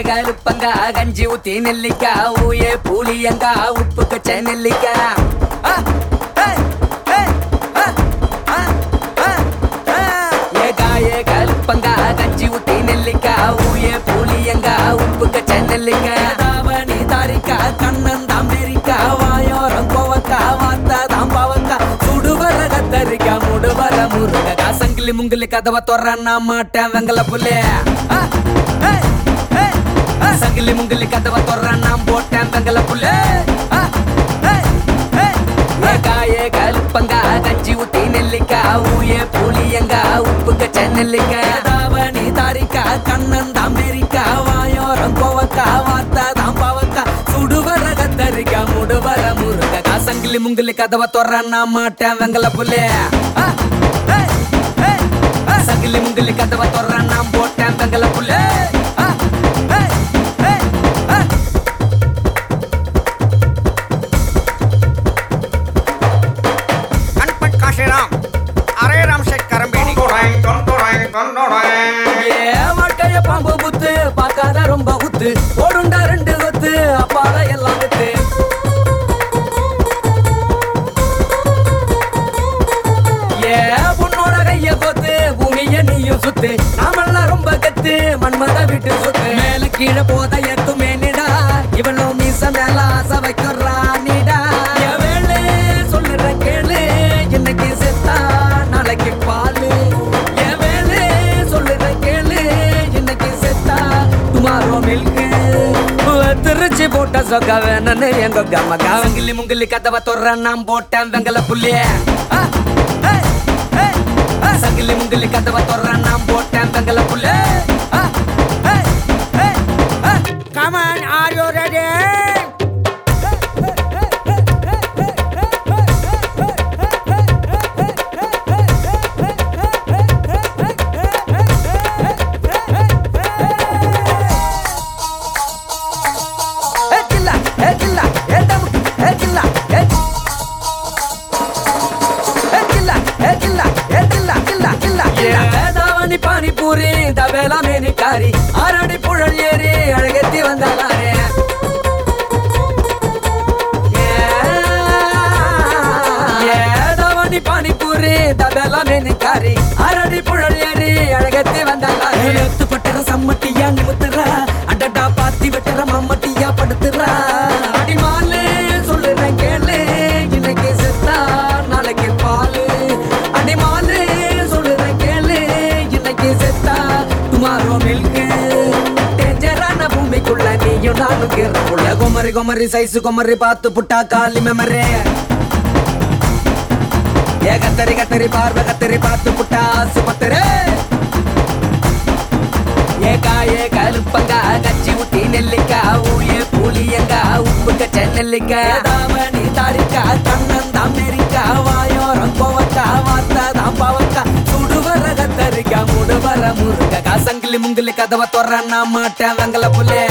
கருப்பங்கா கஞ்சி ஊத்தி நெல்லிக்கா ஊயே புளியங்கா உப்பு கச்ச நெல்லிக்கா ஆ, ஏய், ஏய், ஆ, ஆ, ஆ, ஆ. ஏகா ஏ கருப்பங்கா கஞ்சி ஊத்தி நெல்லிக்கா ஊயே புளியங்கா உப்பு கச்ச நெல்லிக்கா தாவணி தாரிக்கா கண்ணன் தாம்பேரிக்கா வாயோரம் கோவக்கா வாத்தா தாம்பாவக்கா சுடுவர கத்தரிக்கா முடுவர முருகக்கா சங்கிலி முங்கிலி கதவை தொற நான் மாட்டேன் வெங்கல புள்ளே ஆ, ஏய், ஏய், ஆ. சங்கிலி முங்கிலி கதவை தொற நான் போட்டேன் வெங்கல புள்ளே ஆ, ஏய், ஏய், ஏகா ஏ கருப்பங்கா கஞ்சி ஊத்தி நெல்லிக்கா ஊயே புளியங்கா உப்பு கச்ச நெல்லிக்கா தாவணி தாரிக்கா கண்ணன் தாம்பேரிக்கா வாயோரம் கோவக்கா வாத்தா தாம்பாவக்கா சுடுவர கத்தரிக்கா முடுவர முருகக்கா சங்கிலி முங்கிலி கதவை தொற நான் மாட்டேன் வெங்கல புள்ளே ஆ, ஏய், ஏய், ஆ. சங்கிலி முங்கிலி கதவை தொற நான் போட்டேன் வெங்கல புள்ளே ஆ, ஏய், ஏய், ஆ. கண்பட் காஷிராம் அரே ராம் ஷேக் கரம்பேடி ஏ வாழ்க்கைய பாம்பு குத்து பார்க்காத ரொம்ப குத்து ஓடுண்டா ரெண்டு கொத்து அப்பால எல்லாம் குத்து ஏ பொண்ணோட கைய கோத்து பூமிய நீயும் சுத்து நாமெல்லாம் ரொம்ப கத்து மண்மத விட்டு சுத்து மேல கீழே போத எத்துமே நிடா இவனோ மீச மேல ஆசை வைக்கிறா நீடா என் வேலை சொல்லுற கேளு இன்னைக்கு செத்தா நாளைக்கு பாலு என் வேலை சொல்லுற கேளு இன்னைக்கு செத்தா டுமாரோ மில்கு திருச்சி போட்ட சொக்க வேணும்னு எங்க கம்ம காவங்கிலி முங்கிலி கதவை தொற நான் போட்டேன் வெங்கல புள்ளிய சங்கிலி முங்கிலி கதவை தொற நான் போட்டேன் வெங்கல புள்ள கமன் ஆர் யூ ரெடி தாவணி பானிபூரி தவேலா மேனிக்காரி ஆரடி புழல் ஏறி அழகத்தி வந்தாலே ஏதாவணி பானிபூரி தவேலா மேனிக்காரி ஆரடி புழல் ஏறி அழகத்தி வந்தாலே எழுத்து பட்டுற சம்மட்டியா நிமித்துறா அடடா பாத்தி வெட்டுற மம்மட்டியா படுத்துறா அடிமாலு சொல்லுறேன் கேளு இன்னைக்கு செத்தா நாளைக்கு பாலு அடிமாலு சொல்லுறேன் கேளு இன்னைக்கு செத்தா டுமாரோ மில்கு டேஞ்சரான பூமிக்குள்ள நீயும் நானும் கேரக்குள்ள குமரி குமரி சைஸ் குமரி பார்த்து புட்டா காலி மெமரே ஏ கத்தரி கத்தரி பார்வை கத்தரி பார்த்து புட்டா ஆசுபத்திரே ஏகா ஏ கருப்பங்கா கச்சி ஊத்தி நெல்லிக்கா ஊயே புளியங்கா உப்பு கச்ச நெல்லிக்கா தாவணி தாரிக்கா கண்ணன் தாமேரிக்கா வாயோரம் கோவக்கா வாத்தா தாம்பாவக்கா சுடுவர கத்தரிக்கா முடுவர முருங்கக்கா சங்கிலி முங்கிலி கதவை தொற நான் மாட்டேன் வெங்கல புள்ளே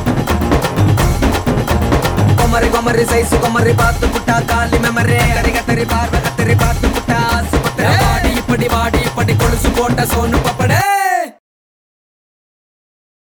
கொமரி கொமரி சைஸ் கொமரி பார்த்து புட்டா காலி மெமரே கரி கத்தரி பார்வை கத்தரி பார்த்து புட்டா ஆசுபத்திரே வாடி இப்படி வாடி இப்படி கொலுசு போட்ட சோனு பப்படே